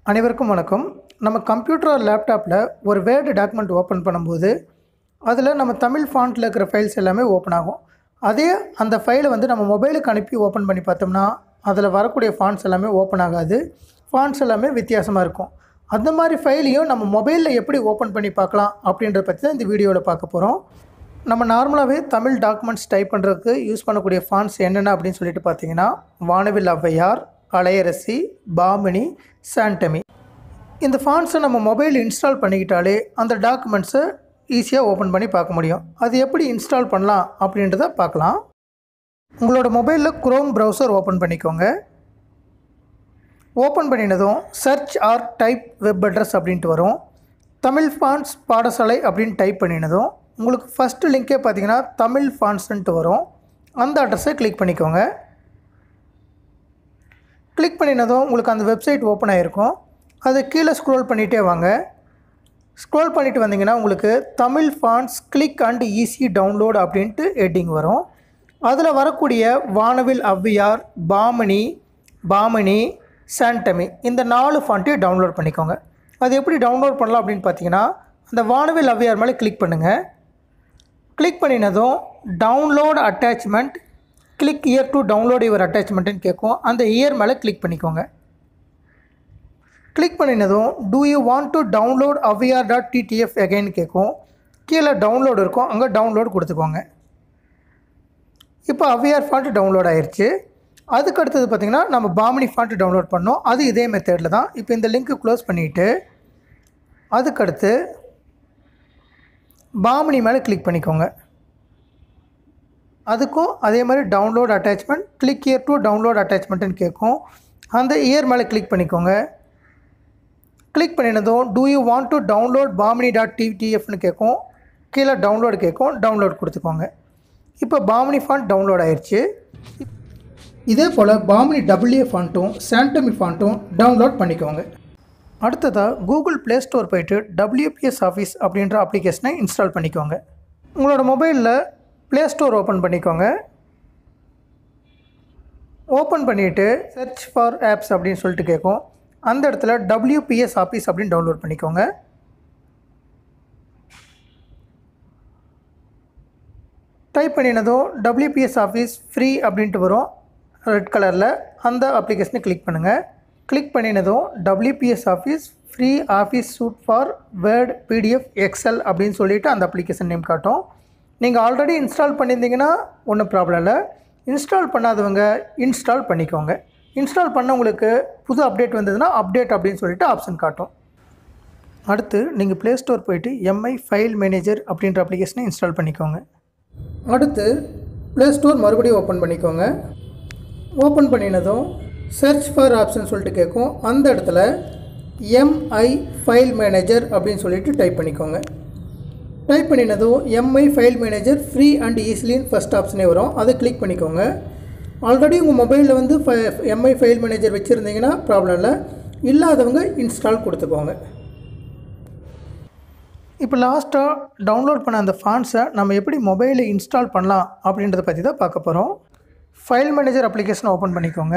அனைவருக்கும் வணக்கம் நம்ம கம்ப்யூட்டர் லேப்டாப்பில் ஒரு வேர்டு டாக்குமெண்ட் ஓப்பன் பண்ணும்போது அதில் நம்ம தமிழ் ஃபாண்ட்டில் இருக்கிற ஃபைல்ஸ் எல்லாமே ஓப்பன் ஆகும் அதே அந்த ஃபைலை வந்து நம்ம மொபைலுக்கு அனுப்பி ஓப்பன் பண்ணி பார்த்தோம்னா அதில் வரக்கூடிய ஃபாண்ட்ஸ் எல்லாமே ஓப்பன் ஆகாது ஃபாண்ட்ஸ் எல்லாமே வித்தியாசமாக இருக்கும் அந்த மாதிரி ஃபைலையும் நம்ம மொபைலில் எப்படி ஓப்பன் பண்ணி பார்க்கலாம் அப்படின்றத பற்றி தான் இந்த வீடியோவில் பார்க்க போகிறோம் நம்ம நார்மலாகவே தமிழ் டாக்குமெண்ட்ஸ் டைப் பண்ணுறதுக்கு யூஸ் பண்ணக்கூடிய ஃபாண்ட்ஸ் என்னென்ன அப்படின்னு சொல்லிட்டு பார்த்தீங்கன்னா வானவில் ஔவையார் அலையரசி பாமினி சாண்டமி இந்த ஃபாண்ட்ஸை நம்ம மொபைல் இன்ஸ்டால் பண்ணிக்கிட்டாலே அந்த டாக்குமெண்ட்ஸை ஈஸியாக ஓப்பன் பண்ணி பார்க்க முடியும் அது எப்படி இன்ஸ்டால் பண்ணலாம் அப்படின்றத பார்க்கலாம் உங்களோட மொபைலில் குரோம் ப்ரௌசர் ஓப்பன் பண்ணிக்கோங்க ஓப்பன் பண்ணினதும் search or type web address அப்படின்ட்டு வரும் தமிழ் ஃபாண்ட்ஸ் பாடசாலை அப்படின்னு டைப் பண்ணினதும் உங்களுக்கு ஃபஸ்ட்டு லிங்கே பார்த்தீங்கன்னா தமிழ் ஃபாண்ட்ஸ்ன்ட்டு வரும் அந்த அட்ரஸை கிளிக் பண்ணிக்கோங்க கிளிக் பண்ணினதும் உங்களுக்கு அந்த வெப்சைட் ஓப்பன் ஆகிருக்கும் அது கீழே ஸ்க்ரோல் பண்ணிகிட்டே வாங்க ஸ்க்ரோல் பண்ணிட்டு வந்தீங்கன்னா உங்களுக்கு Tamil fonts click and easy download அப்படின்ட்டு ஹெட்டிங் வரும் அதில் வரக்கூடிய வானவில் ஔவையார் பாமணி பாமணி சாண்டமி இந்த நாலு ஃபாண்ட்டையும் டவுன்லோட் பண்ணிக்கோங்க அது எப்படி டவுன்லோட் பண்ணலாம் அப்படின்னு பார்த்தீங்கன்னா அந்த வானவில் ஔவையார் மேலே கிளிக் பண்ணுங்கள் கிளிக் பண்ணினதும் download attachment click here to download your அட்டாச்மெண்ட்டுன்னு கேட்கும் அந்த இயர் மேலே கிளிக் பண்ணிக்கோங்க கிளிக் பண்ணினதும் do you want to download Avvaiyar dot TTF again கேட்கும் கீழே டவுன்லோடு இருக்கும் அங்கே டவுன்லோட் கொடுத்துக்கோங்க இப்போ அவ்விஆர் ஃபாண்ட்டு டவுன்லோட் ஆயிடுச்சு அதுக்கு அடுத்தது பார்த்திங்கன்னா நம்ம பாமினி ஃபாண்ட்டு டவுன்லோட் பண்ணோம் அது இதே மெத்தடில் தான் இப்போ இந்த லிங்க்கு க்ளோஸ் பண்ணிவிட்டு அதுக்கடுத்து பாமினி மேலே கிளிக் பண்ணிக்கோங்க அதுக்கும் அதே மாதிரி download attachment click here to download அட்டாச்மெண்ட்டுன்னு கேட்கும் அந்த இயர் மேலே கிளிக் பண்ணிக்கோங்க கிளிக் பண்ணினதும் do you want to download Bamini dot டிடிஎஃப்னு கேட்கும் கீழே டவுன்லோடு கேட்கும் டவுன்லோட் கொடுத்துக்கோங்க இப்போ பாமினி ஃபாண்ட் டவுன்லோட் ஆயிடுச்சு இதே போல் பாமினி டபிள்யூ ஃபாண்ட்டும் சாண்டமி ஃபாண்ட்டும் டவுன்லோட் பண்ணிக்கோங்க அடுத்ததாக கூகுள் ப்ளே ஸ்டோர் போயிட்டு டபிள்யூபிஎஸ் ஆஃபீஸ் அப்படின்ற அப்ளிகேஷனை இன்ஸ்டால் பண்ணிக்கோங்க உங்களோட மொபைலில் ப்ளே ஸ்டோர் ஓப்பன் பண்ணிக்கோங்க ஓப்பன் பண்ணிவிட்டு சர்ச் ஃபார் ஆப்ஸ் அப்படின்னு சொல்லிட்டு கேட்கும் அந்த இடத்துல டபிள்யூபிஎஸ் ஆஃபீஸ் அப்படின்னு டவுன்லோட் பண்ணிக்கோங்க டைப் பண்ணினதும் டபிள்யூபிஎஸ் ஆஃபீஸ் ஃப்ரீ அப்படின்ட்டு வரும் ரெட் கலரில் அந்த அப்ளிகேஷனை கிளிக் பண்ணுங்கள் கிளிக் பண்ணினதும் WPS Office free office suite for Word PDF Excel அப்படின்னு சொல்லிட்டு அந்த அப்ளிகேஷன் நேம் காட்டும் நீங்கள் ஆல்ரெடி இன்ஸ்டால் பண்ணியிருந்தீங்கன்னா ஒன்றும் ப்ராப்ளம் இல்லை இன்ஸ்டால் பண்ணாதவங்க இன்ஸ்டால் பண்ணிக்கோங்க இன்ஸ்டால் பண்ணவங்களுக்கு புது அப்டேட் வந்ததுன்னா அப்டேட் அப்படின்னு சொல்லிட்டு ஆப்ஷன் காட்டும் அடுத்து நீங்கள் ப்ளே ஸ்டோர் போயிட்டு எம்ஐ ஃபைல் மேனேஜர் அப்படின்ற அப்ளிகேஷனை இன்ஸ்டால் பண்ணிக்கோங்க அடுத்து ப்ளே ஸ்டோர் மறுபடியும் ஓப்பன் பண்ணிக்கோங்க ஓப்பன் பண்ணினதும் சர்ச் ஃபார் ஆப்ஷன் சொல்லிட்டு கேட்கும் அந்த இடத்துல எம்ஐ ஃபைல் மேனேஜர் அப்படின்னு சொல்லிட்டு டைப் பண்ணிக்கோங்க டைப் பண்ணினதும் Mi file manager free and ஈஸிலின்னு ஃபஸ்ட் ஆப்ஷனே வரும் அதை கிளிக் பண்ணிக்கோங்க ஆல்ரெடி உங்கள் மொபைலில் வந்து ஃபை எம்ஐ ஃபைல் மேனேஜர் வச்சுருந்தீங்கன்னா ப்ராப்ளம் இல்லை இல்லாதவங்க இன்ஸ்டால் கொடுத்துக்கோங்க இப்போ லாஸ்ட்டாக டவுன்லோட் பண்ண அந்த ஃபாண்ட்ஸை நம்ம எப்படி மொபைலில் இன்ஸ்டால் பண்ணலாம் அப்படின்றத பற்றி தான் பார்க்க போகிறோம் ஃபைல் மேனேஜர் அப்ளிகேஷனை ஓப்பன் பண்ணிக்கோங்க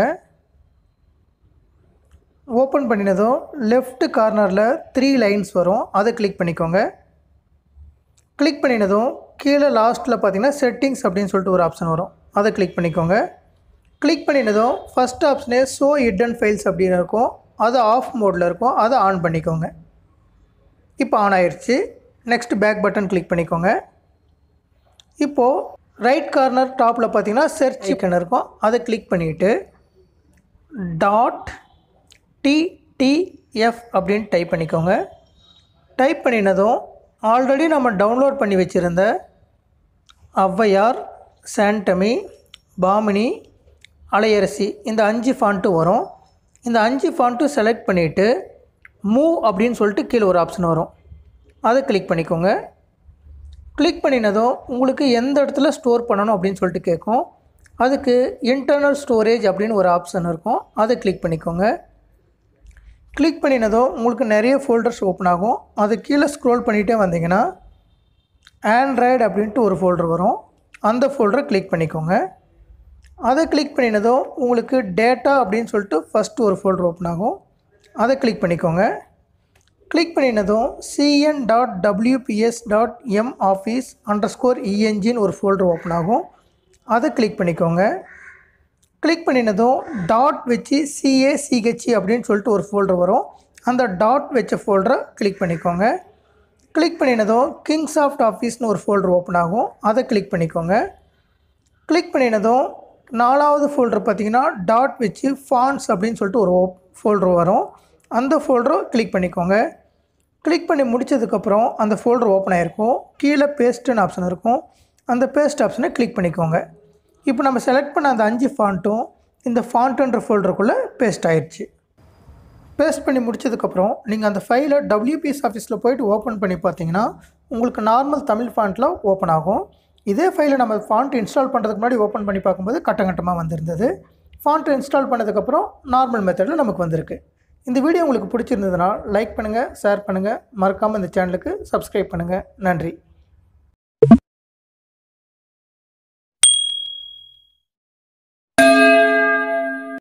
ஓப்பன் பண்ணினதும் லெஃப்ட் கார்னரில் த்ரீ லைன்ஸ் வரும் அதை கிளிக் பண்ணிக்கோங்க கிளிக் பண்ணினதும் கீழே லாஸ்ட்டில் பார்த்தீங்கன்னா செட்டிங்ஸ் அப்படின்னு சொல்லிட்டு ஒரு ஆப்ஷன் வரும் அதை கிளிக் பண்ணிக்கோங்க கிளிக் பண்ணினதும் ஃபஸ்ட் ஆப்ஷனே ஷோ ஹிடன் ஃபைல்ஸ் அப்படின்னு இருக்கும் அது ஆஃப் மோடில் இருக்கும் அதை ஆன் பண்ணிக்கோங்க இப்போ ஆன் ஆயிடுச்சு நெக்ஸ்ட் பேக் பட்டன் கிளிக் பண்ணிக்கோங்க இப்போது ரைட் கார்னர் டாப்பில் பார்த்தீங்கன்னா சர்ச் ஐக்கன் இருக்கும் அதை கிளிக் பண்ணிவிட்டு டாட் டிடிஎஃப் அப்படின்னு டைப் பண்ணிக்கோங்க டைப் பண்ணினதும் ஆல்ரெடி நம்ம டவுன்லோட் பண்ணி வச்சுருந்த ஔவையார் சாண்டமி பாமினி அலையரசி இந்த அஞ்சு ஃபாண்ட்டு வரும் இந்த அஞ்சு ஃபாண்ட்டும் செலக்ட் பண்ணிவிட்டு மூவ் அப்படின்னு சொல்லிட்டு கீழே ஒரு ஆப்ஷன் வரும் அதை கிளிக் பண்ணிக்கோங்க கிளிக் பண்ணினதும் உங்களுக்கு எந்த இடத்துல ஸ்டோர் பண்ணணும் அப்படின்னு சொல்லிட்டு கேட்கும் அதுக்கு இன்டர்னல் ஸ்டோரேஜ் அப்படின்னு ஒரு ஆப்ஷன் இருக்கும் அதை கிளிக் பண்ணிக்கோங்க கிளிக் பண்ணினதும் உங்களுக்கு நிறைய ஃபோல்டர்ஸ் ஓப்பன் ஆகும் அது கீழே ஸ்க்ரோல் பண்ணிகிட்டே வந்தீங்கன்னா ஆண்ட்ராய்டு அப்படின்ட்டு ஒரு ஃபோல்டர் வரும் அந்த ஃபோல்டரை கிளிக் பண்ணிக்கோங்க அதை கிளிக் பண்ணினதும் உங்களுக்கு டேட்டா அப்படின்னு சொல்லிட்டு ஃபஸ்ட்டு ஒரு ஃபோல்டர் ஓப்பன் ஆகும் அதை கிளிக் பண்ணிக்கோங்க கிளிக் பண்ணினதும் CN dot WPS dot M office underscore இஎன்ஜின்னு ஒரு ஃபோல்டர் ஓப்பன் ஆகும் அதை கிளிக் பண்ணிக்கோங்க கிளிக் பண்ணினதும் டாட் வச்சு சிஏசிஹெச்சி அப்படின்னு சொல்லிட்டு ஒரு ஃபோல்டர் வரும் அந்த டாட் வச்ச ஃபோல்டரை கிளிக் பண்ணிக்கோங்க கிளிக் பண்ணினதும் கிங்ஸாஃப்ட் ஆஃபீஸ்னு ஒரு ஃபோல்டர் ஓப்பன் ஆகும் அதை கிளிக் பண்ணிக்கோங்க கிளிக் பண்ணினதும் நாலாவது ஃபோல்டர் பார்த்தீங்கன்னா டாட் வச்சு ஃபான்ஸ் அப்படின்னு சொல்லிட்டு ஒரு ஃபோல்டர் வரும் அந்த ஃபோல்டரை கிளிக் பண்ணிக்கோங்க கிளிக் பண்ணி முடித்ததுக்கப்புறம் அந்த ஃபோல்டர் ஓப்பன் ஆகிருக்கும் கீழே பேஸ்ட்டுன்னு ஆப்ஷன் இருக்கும் அந்த பேஸ்ட் ஆப்ஷனை கிளிக் பண்ணிக்கோங்க இப்போ நம்ம செலக்ட் பண்ண அந்த அஞ்சு ஃபாண்ட்டும் இந்த ஃபாண்ட்டுன்ற ஃபோல்டருக்குள்ளே பேஸ்ட் ஆயிடுச்சு பேஸ்ட் பண்ணி முடிச்சதுக்கப்புறம் நீங்கள் அந்த ஃபைலை WPS ஆஃபீஸில் போயிட்டு ஓப்பன் பண்ணி பார்த்தீங்கன்னா உங்களுக்கு நார்மல் தமிழ் ஃபாண்ட்டில் ஓப்பன் ஆகும் இதே ஃபைலை நம்ம ஃபாண்ட் இன்ஸ்டால் பண்ணுறதுக்கு முன்னாடி ஓப்பன் பண்ணி பார்க்கும்போது கட்டங்கட்டமாக வந்திருந்தது ஃபாண்ட் இன்ஸ்டால் பண்ணதுக்கப்புறம் நார்மல் மெத்தடில் நமக்கு வந்திருக்கு இந்த வீடியோ உங்களுக்கு பிடிச்சிருந்ததுன்னா லைக் பண்ணுங்கள் ஷேர் பண்ணுங்கள் மறக்காமல் இந்த சேனலுக்கு சப்ஸ்கிரைப் பண்ணுங்கள் நன்றி